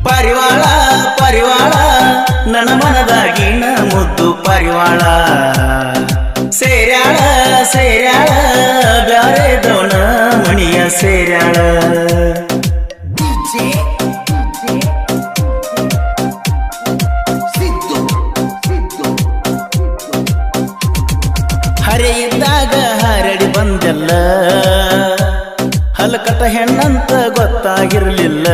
ಪರಿವಾಳ ಪರಿವಾಳ ನನ್ನ ಮನದಾಗಿನ ಮುದ್ದು ಪರಿವಾಳ ಸೇರ್ಯಾಳ ಸೇರ್ಯಾಳ ಬ್ಯಾರೆ ದೋಣ ಮಣಿಯ ಸೇರ್ಯಾಳ ಹರೆ ಇದ್ದಾಗ ಹರಡಿ ಬಂದೆಲ್ಲ ಹಲಕಟ ಹೆಣ್ಣಂತ ಗೊತ್ತಾಗಿರ್ಲಿಲ್ಲ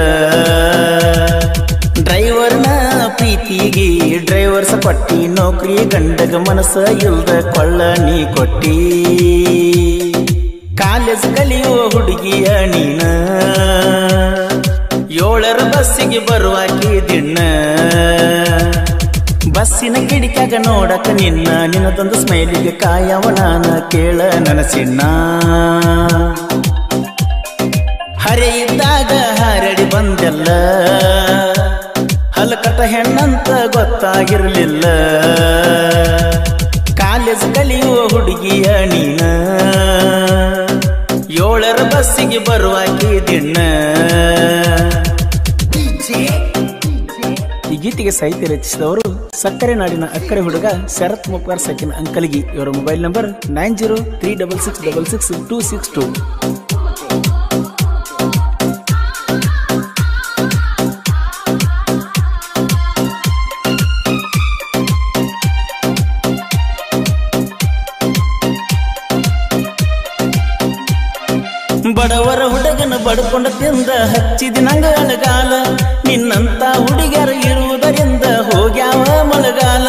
ಡ್ರೈವರ್ನ ಪ್ರೀತಿಗೆ ಡ್ರೈವರ್ಸ ಪಟ್ಟಿ ನೌಕರಿ ಗಂಡಗ ಮನಸ್ಸ ಇಲ್ದ ಕೊಳ್ಳ ನೀ ಕೊಟ್ಟಿ ಕಾಲೇಜ್ ಕಲಿಯುವ ಹುಡುಗಿಯ ನೀನ ಏಳರ ಬಸ್ಸಿಗೆ ಬರುವಾಕಿ ದಿಣ್ಣ ಬಸ್ಸಿನ ಕಿಡಿಕಾಗ ನೋಡಕ ನಿನ್ನ ನಿನ್ನದೊಂದು ಸ್ಮೈಲಿಗೆ ಕಾಯವ ನಾನ ಕೇಳ ನನ್ನ ಚಿನ್ನ ಹರೆ ಇದ್ದಾಗ ಹರಡಿ ಬಂದೆಲ್ಲ ಹಲಕಟ ಹೆಣ್ಣಂತ ಗೊತ್ತಾಗಿರ್ಲಿಲ್ಲ ಕಾಲೇಜ್ ಕಲಿಯುವ ಹುಡುಗಿಯ ನೀನ ಏಳರ ಬಸ್ಸಿಗೆ ಬರುವಾಕಿ ದಿಣ್ಣ ಈ ಗೀತೆಗೆ ಸಾಹಿತ್ಯ ರಚಿಸಿದವರು ಸಕ್ಕರೆ ನಾಡಿನ ಅಕ್ಕರೆ ಹುಡುಗ ಶರತ್ ಮುಪ್ಪಾರ್ ಸಕಿನ್ ಅಂಕಲ್ಗಿ ಇವರ mobile number nine zero three double six double six two six two ಬಡವರ ಹುಡುಗನ ಬಡ್ಕೊಂಡ ತಿಂದ ಹಚ್ಚಿದ ನಂಗ ಅಳಗಾಲ ನಿನ್ನಂತ ಹುಡುಗರು ಇರುವುದರಿಂದ ಹೋಗ್ಯಾವ ಮಳೆಗಾಲ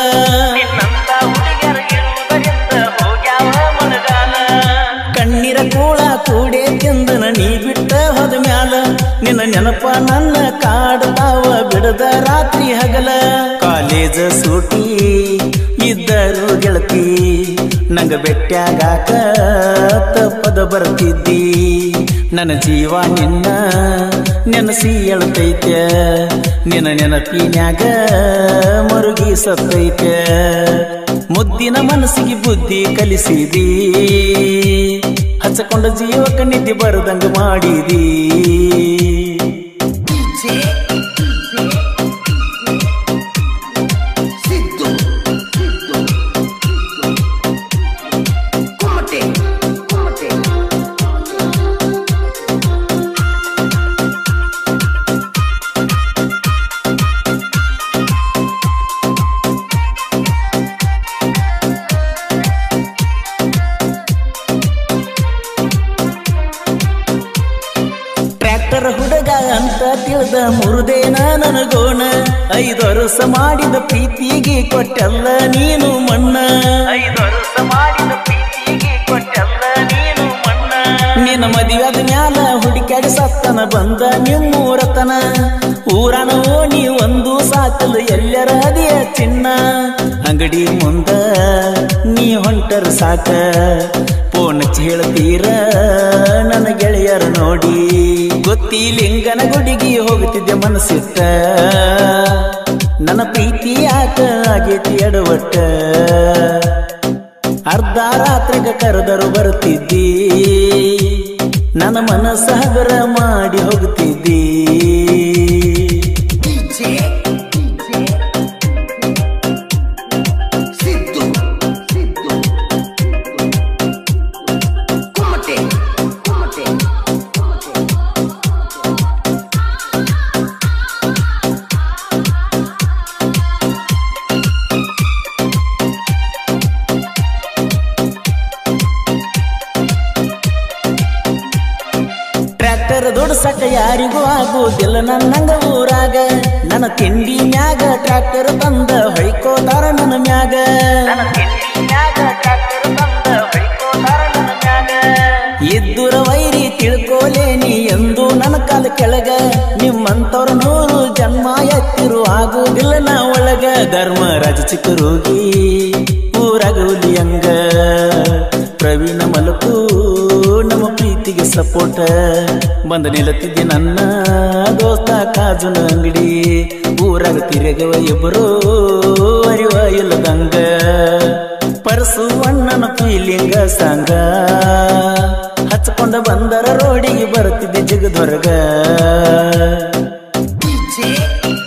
ಕಣ್ಣೀರ ಕೂಳ ಕೂಡೆ ತಿಂದನ ನೀ ಬಿಟ್ಟ ಹೋದ ಮ್ಯಾಲ ನಿನ್ನ ನೆನಪ ನನ್ನ ಕಾಡ್ತಾವ ಬಿಡದ ರಾತ್ರಿ ಹಗಲ ಕಾಲೇಜ ಸೂಟಿ ಇದ್ದರು ಗೆಳತಿ ನಂಗ ಬೆಟ್ಟ್ಯಾಗಾಕ ತಪ್ಪದ ಬರ್ತಿದ್ದಿ ನನ್ನ ಜೀವ ನಿನ್ನ ನೆನಸಿ ಎಳ್ತೈತೆ ನಿನ್ನ ನೆನಪಿನ್ಯಾಗ ಮರುಗಿ ಸತ್ತೈತೆ ಮುದ್ದಿನ ಮನಸ್ಸಿಗೆ ಬುದ್ಧಿ ಕಲಿಸಿದಿ ಹಚ್ಚಕೊಂಡ ಜೀವಕ ನಿದ್ದೆ ಬರದಂಗ ಮಾಡಿದಿ ಟ್ರ್ಯಾಕ್ಟರ್ ಹುಡುಗ ಅಂತ ತಿಳಿದ ಮುರುದೇನ ನನಗೋಣ ಐದು ವರ್ಷ ಮಾಡಿದ ಪ್ರೀತಿಗೆ ಕೊಟ್ಟಲ್ಲ ನೀನು ಮಣ್ಣ ಐದು ವರ್ಷ ಮಾಡಿದ ಪ್ರೀತಿಗೆ ಕೊಟ್ಟಲ್ಲ ನೀನು ಮಣ್ಣ ನಿನ್ನ ಮದುವೆದ ಮ್ಯಾಲ ಹುಡುಕ್ಯಾಡ ಸತ್ತನ ಬಂದ ನಿಮ್ಮೂರತನ ಊರನ ಓಣಿ ಒಂದು ಸಾಕಲು ಎಲ್ಲರ ಹದಿಯ ಚಿನ್ನ ಅಂಗಡಿ ಮುಂದ ನೀ ಹೊಂಟರ ಸಾಕ ಫೋನ್ ಹೇಳ್ತೀರ ನನ್ನ ಗೆಳೆಯರ ನೋಡಿ ಗೊತ್ತಿ ಲಿಂಗನ ಗುಡಿಗೆ ಹೋಗುತ್ತಿದ್ದೆ ಮನಸ್ಸಿಟ್ಟ ನನ್ನ ಪ್ರೀತಿ ಯಾಕ ಆಗೇತಿ ಎಡವಟ್ಟ ಅರ್ಧ ರಾತ್ರಿಗ ಕರೆದರು ಬರ್ತಿದ್ದಿ ನನ್ನ ಮನಸ್ಸ ಹಗರ ಮಾಡಿ ಹೋಗ್ತಿದ್ದಿ ಟ್ರ್ಯಾಕ್ಟರ್ ದುಡ್ಸಕ ಯಾರಿಗೂ ಆಗುದಿಲ್ಲ ನನ್ನಂಗ ಊರಾಗ ನನ್ನ ತಿಂಡಿ ಮ್ಯಾಗ ಟ್ರ್ಯಾಕ್ಟರ್ ತಂದ ಹೊಯ್ಕೋತಾರ ನನ್ನ ಮ್ಯಾಗ ಇದ್ದುರ ವೈರಿ ತಿಳ್ಕೋಲೇನಿ ಎಂದು ನನ್ನ ಕಾಲ ಕೆಳಗ ನಿಮ್ಮಂತವ್ರ ನೂರು ಜನ್ಮ ಎತ್ತಿರು ಆಗುದಿಲ್ಲ ನಾ ಒಳಗ ಧರ್ಮರಾಜ ಚಿಕ್ಕರೋಗಿ ಊರಾಗ ಹುಲಿಯಂಗ ಪ್ರವೀಣ ಮಲಕು ನಮ್ಮ ಪ್ರೀತಿಗೆ ಸಪೋರ್ಟ ಬಂದ ನಿಲ್ಲತ್ತಿದ್ದೆ ನನ್ನ ದೋಸ್ತ ಕಾಜುನ ಅಂಗಡಿ ಊರಾಗ ತಿರುಗವ ಇಬ್ಬರು ಅರಿವ ಇಲ್ಲದಂಗ ಪರಸು ಅಣ್ಣನ ಫೀಲಿಂಗ ಸಂಗ ಹಚ್ಕೊಂಡ ಬಂದರ ರೋಡಿಗೆ ಬರ್ತಿದ್ದೆ ಜಗದೊರಗ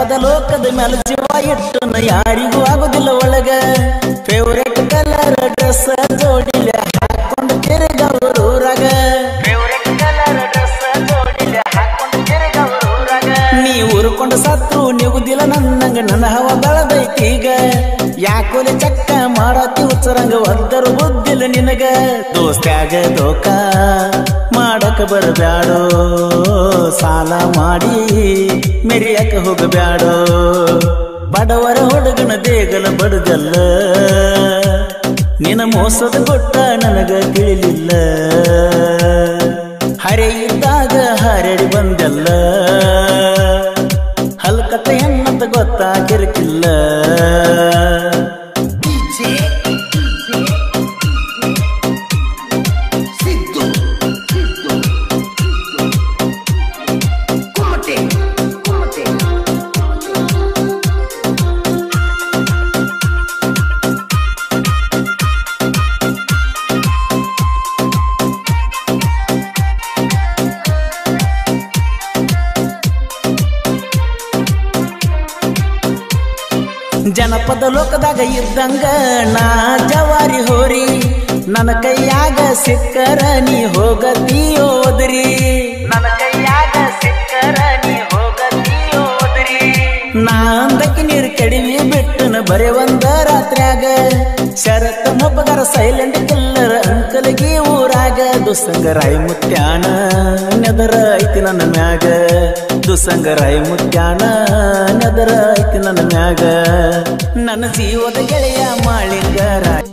ಜನಪದ ಲೋಕದ ಮೇಲೆ ಜೀವ ಇಟ್ಟು ನ ಯಾರಿಗೂ ಆಗುದಿಲ್ಲ ಒಳಗ ಫೇವ್ರೆಟ್ ಕಲರ್ ಡ್ರೆಸ್ ಜೋಡಿಲೆ ಹಾಕೊಂಡು ತಿರುಗವರೂರಾಗ ನೀ ಊರ್ಕೊಂಡು ಸತ್ರು ನಿಗುದಿಲ್ಲ ನನ್ನಂಗ ನನ್ನ ಹವ ಬೆಳದೈತೀಗ ಯಾಕೋಲೆ ಚಕ್ಕ ಮಾಡತಿ ಉಚ್ಚರಂಗ ಒದ್ದರು ಬುದ್ಧಿಲ್ಲ ನಿನಗ ದೋಸ್ತ್ಯಾಗ ದೋಕ ಮಾಡಕ ಬರಬ್ಯಾಡೋ ಸಾಲ ಮಾಡಿ ಮೆರಿಯಕ ಹೋಗಬ್ಯಾಡೋ ಬಡವರ ಹುಡುಗನ ದೇಗಲ ಬಡದಲ್ಲ ನಿನ ಮೋಸದ ಕೊಟ್ಟ ನನಗ ತಿಳಿಲಿಲ್ಲ ಹರೆ ಇದ್ದಾಗ ಹರಡಿ ಬಂದಲ್ಲ ಹಲ್ಕತ ಎನ್ನತ ಗೊತ್ತಾಗಿರ್ಕಿಲ್ಲ Sido, Sido, Cómate, cómate. ಜನಪದ ಲೋಕದಾಗ ಇದ್ದಂಗ ನಾ ಜವಾರಿ ಹೋರಿ ನನ್ನ ಕೈಯಾಗ ಸಿಕ್ಕರ ನೀ ಹೋಗತೀಯೋದ್ರಿ ನನ್ನ ಕೈಯಾಗ ಸಿಕ್ಕರ ನೀ ಹೋಗತೀಯೋದ್ರಿ ನಾ ಅಂದಕ್ಕೆ ನೀರು ಕಡಿಮೆ ಬಿಟ್ಟನ ಬರೆ ಒಂದ ರಾತ್ರ್ಯಾಗ ಶರತ್ ಮೊಬ್ಬಗರ ಸೈಲೆಂಟ್ ಕಿಲ್ಲರ್ ಅಂಕಲ್ಗಿ ಊರಾಗ ದುಸ್ಸಂಗರಾಯ ಮುತ್ಯಾನ ನೆದರ ಐತಿ ನನ್ನ ಮ್ಯಾಗ ದುಸ್ಸಂಗರಾಯ ಮುತ್ಯಾನ ನೆದರ ಐತಿ ನನ್ನ ಮ್ಯಾಗ ನನ್ನ ಜೀವದ ಗೆಳೆಯ ಮಾಳಿಂಗರಾಯ